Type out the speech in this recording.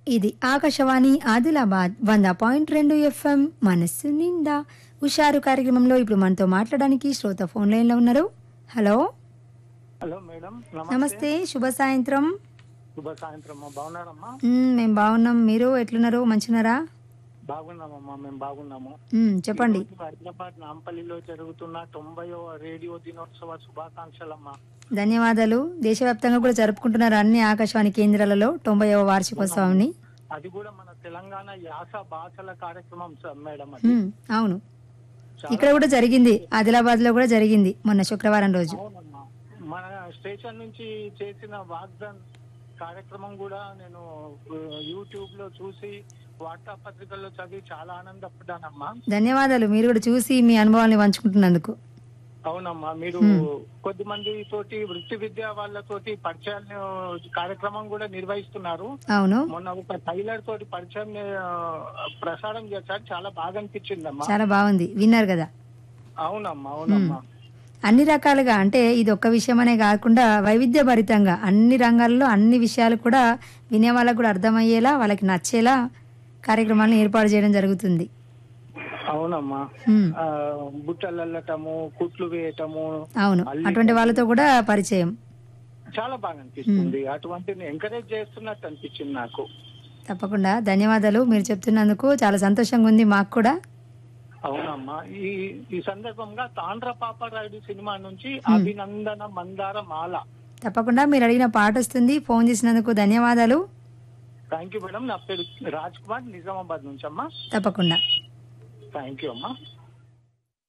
ఇది ఆకాశవాణి ఆదిలాబాద్ వంద పాయింట్ రెండు ఎఫ్ఎం మనస్సు నిండా హుషారు కార్యక్రమంలో ఇప్పుడు మనతో మాట్లాడడానికి శ్రోత ఫోన్ లైన్ లో ఉన్నారు హలో హలో మేడం నమస్తే శుభ సాయంత్రం శుభ సాయంత్రం అమ్మా బాగున్నారమ్మా మ్, మేము బాగున్నాం మీరు ఎట్లున్నారు మంచిన్నారా బాగున్నామమ్మా మేము బాగున్నాము మ్, చెప్పండి ఈరోజు హైదరాబాద్ నాంపల్లిలో జరుగుతున్న తొంభైవ రేడియో దినోత్సవ శుభాకాంక్షలమ్మా ధన్యవాదాలు దేశవ్యాప్తంగా కూడా జరుపుకుంటున్నారు అన్ని ఆకాశవాణి కేంద్రాలలో తొంభైవ వార్షికోత్సవాన్ని అది కూడా మన తెలంగాణ యాస భాషల కార్యక్రమం స- మేడం అది మ్, అవును ఇక్కడ కూడా జరిగింది ఆదిలాబాద్ లో కూడా జరిగింది మొన్న శుక్రవారం రోజు అవునమ్మా మన స్టేషన్ నుంచి చేసిన వాగ్దాన్ కార్యక్రమం కూడా నేను యూట్యూబ్ లో చూసి వార్తాపత్రికల్లో చదివి చాలా ఆనందపడ్డానమ్మా ధన్యవాదాలు మీరు కూడా చూసి మీ అనుభవాల్ని పంచుకుంటున్నందుకు అవునమ్మా మీరు కొద్దిమంది తోటి వృత్తి విద్య వాళ్ళతోటి పరిచయాలు కార్యక్రమం కూడా నిర్వహిస్తున్నారు అవును మొన్న ఒక టైలర్ తోటి పరిచయం ఆ, ప్రసారం చేశారు చాలా బాగా అనిపించిందమ్మా చాలా బాగుంది విన్నారు కదా అవునమ్మా అవునమ్మా అన్ని రకాలుగా అంటే ఇది ఒక్క విషయమనే కాకుండా వైవిధ్యభరితంగా అన్ని రంగాల్లో అన్ని విషయాలు కూడా వినే వాళ్ళకు కూడా అర్థమయ్యేలా వాళ్ళకి నచ్చేలా కార్యక్రమాలను ఏర్పాటు చేయడం జరుగుతుంది అవునమ్మా ఉమ్, ఆ, బుట్టలు అల్లటము కుట్లు వేయటము అవును అటువంటి వాళ్ళతో కూడా పరిచయం చాలా బాగా అనిపిస్తుంది అటువంటిని ఎంకరేజ్ చేస్తున్నట్టు అనిపించింది నాకు తప్పకుండా ధన్యవాదాలు మీరు చెప్తున్నందుకు చాలా సంతోషంగా ఉంది మాకు కూడా అవునమ్మా ఈ ఈ సందర్భంగా తాండ్ర పాపరాయుడు సినిమా నుంచి అభినందన మందార మాల తప్పకుండా మీరు అడిగిన పాట వస్తుంది ఫోన్ చేసినందుకు ధన్యవాదాలు థ్యాంక్ యూ మేడం నా పేరు రాజ్ కుమార్ నిజామాబాద్ నుంచి అమ్మా తప్పకుండా థ్యాంక్ యూ అమ్మా